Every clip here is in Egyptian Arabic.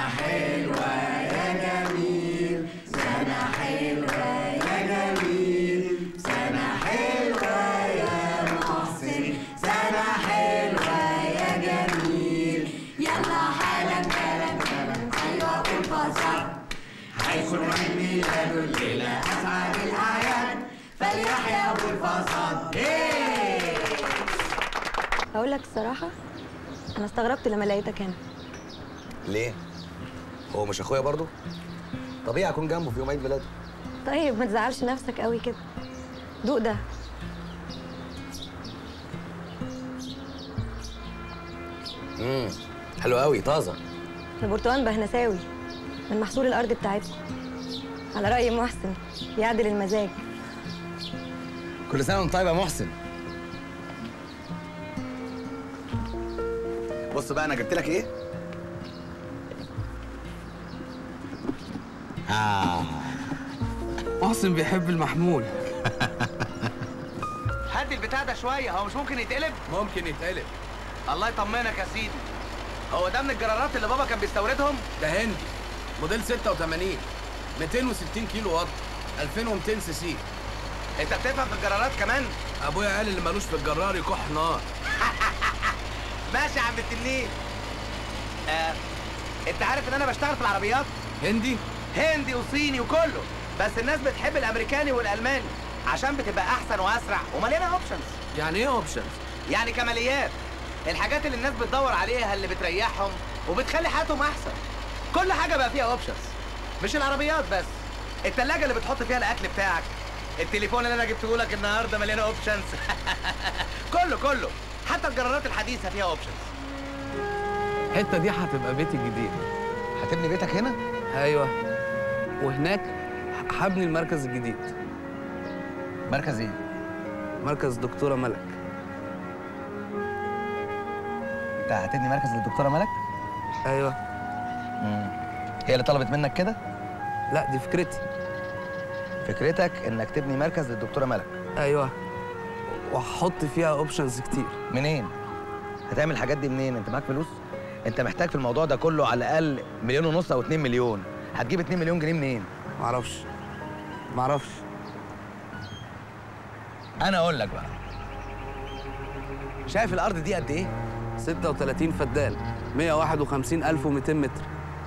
حلوة يا جميل سنة حلوة يا جميل سنة حلوة يا محسن سنة حلوة يا جميل يلا حالا كلام كلام أيوة بالبصر هيكون عيد ميلاده الليلة أسعد الأعياد فليحيى أبو الفصل اقول لك الصراحه انا استغربت لما لقيتك هنا ليه؟ هو مش اخويا برضه؟ طبيعي اكون جنبه في يوم عيد ميلاده طيب ما تزعلش نفسك قوي كده دوق ده امم حلو قوي طازه ده برتقال بهنساوي من محصول الارض بتاعتكم على راي محسن يعدل المزاج كل سنه وانت طيب يا محسن بص بقى انا جبت لك ايه آه. محسن بيحب المحمول هدي البتاع ده شويه هو مش ممكن يتقلب ممكن يتقلب الله يطمنك يا سيدي هو ده من الجرارات اللي بابا كان بيستوردهم ده هندي موديل 86 260 كيلو واط 2200 سي سي انت بتفهم في الجرارات كمان ابويا قال اللي ملوش في الجرار يكح نار ماشي يا عم التنين آه. انت عارف ان انا بشتغل في العربيات هندي هندي وصيني وكله بس الناس بتحب الامريكاني والالماني عشان بتبقى احسن واسرع ومليانه اوبشنز يعني ايه اوبشنز يعني كماليات الحاجات اللي الناس بتدور عليها اللي بتريحهم وبتخلي حياتهم احسن كل حاجه بقى فيها اوبشنز مش العربيات بس التلاجة اللي بتحط فيها الاكل بتاعك التليفون اللي انا جبته لك النهارده مليانه اوبشنز كله كله حتى الجرارات الحديثه فيها اوبشنز الحته دي هتبقى بيتي الجديد هتبني بيتك هنا ايوه وهناك هبني المركز الجديد مركز ايه مركز دكتوره ملك انت هتبني مركز للدكتوره ملك ايوه امم هي اللي طلبت منك كده لا دي فكرتي فكرتك انك تبني مركز للدكتوره ملك ايوه وهحط فيها اوبشنز كتير منين هتعمل الحاجات دي منين انت معاك فلوس انت محتاج في الموضوع ده كله على الاقل مليون ونص او 2 مليون هتجيب 2 مليون جنيه منين معرفش معرفش انا اقول لك بقى شايف الارض دي قد ايه 36 فدان 151200 متر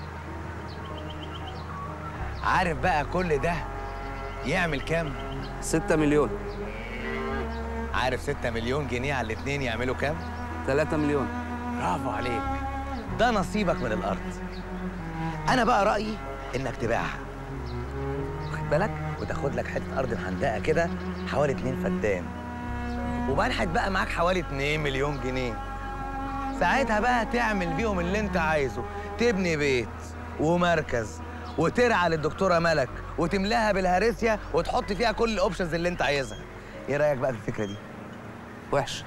عارف بقى كل ده يعمل كام 6 مليون عارف 6 مليون جنيه على الاثنين يعملوا كام 3 مليون برافو عليك ده نصيبك من الارض انا بقى رايي انك تبيعها واخد بالك وتاخد لك حته ارض محندقه كده حوالي 2 فدان وبنحت بقى معاك حوالي 2 مليون جنيه ساعتها بقى تعمل بيهم اللي انت عايزه تبني بيت ومركز وترعى للدكتوره ملك وتملاها بالهارسيا وتحط فيها كل الاوبشنز اللي انت عايزها ايه رايك بقى في الفكره دي وحش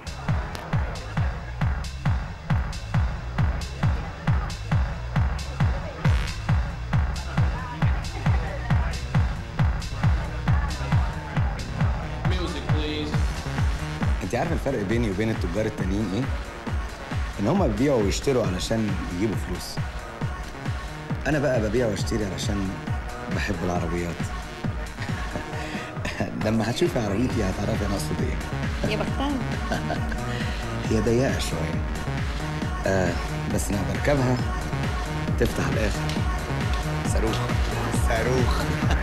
انت عارف الفرق بيني وبين التجار التانيين ايه؟ ان هما بيبيعوا ويشتروا علشان يجيبوا فلوس. انا بقى ببيع واشتري علشان بحب العربيات. لما هتشوفي عربيتي هتعرفي انا اقصد ايه. يا بختها هي ضيقه شويه. آه بس لما بركبها تفتح الاخر. صاروخ صاروخ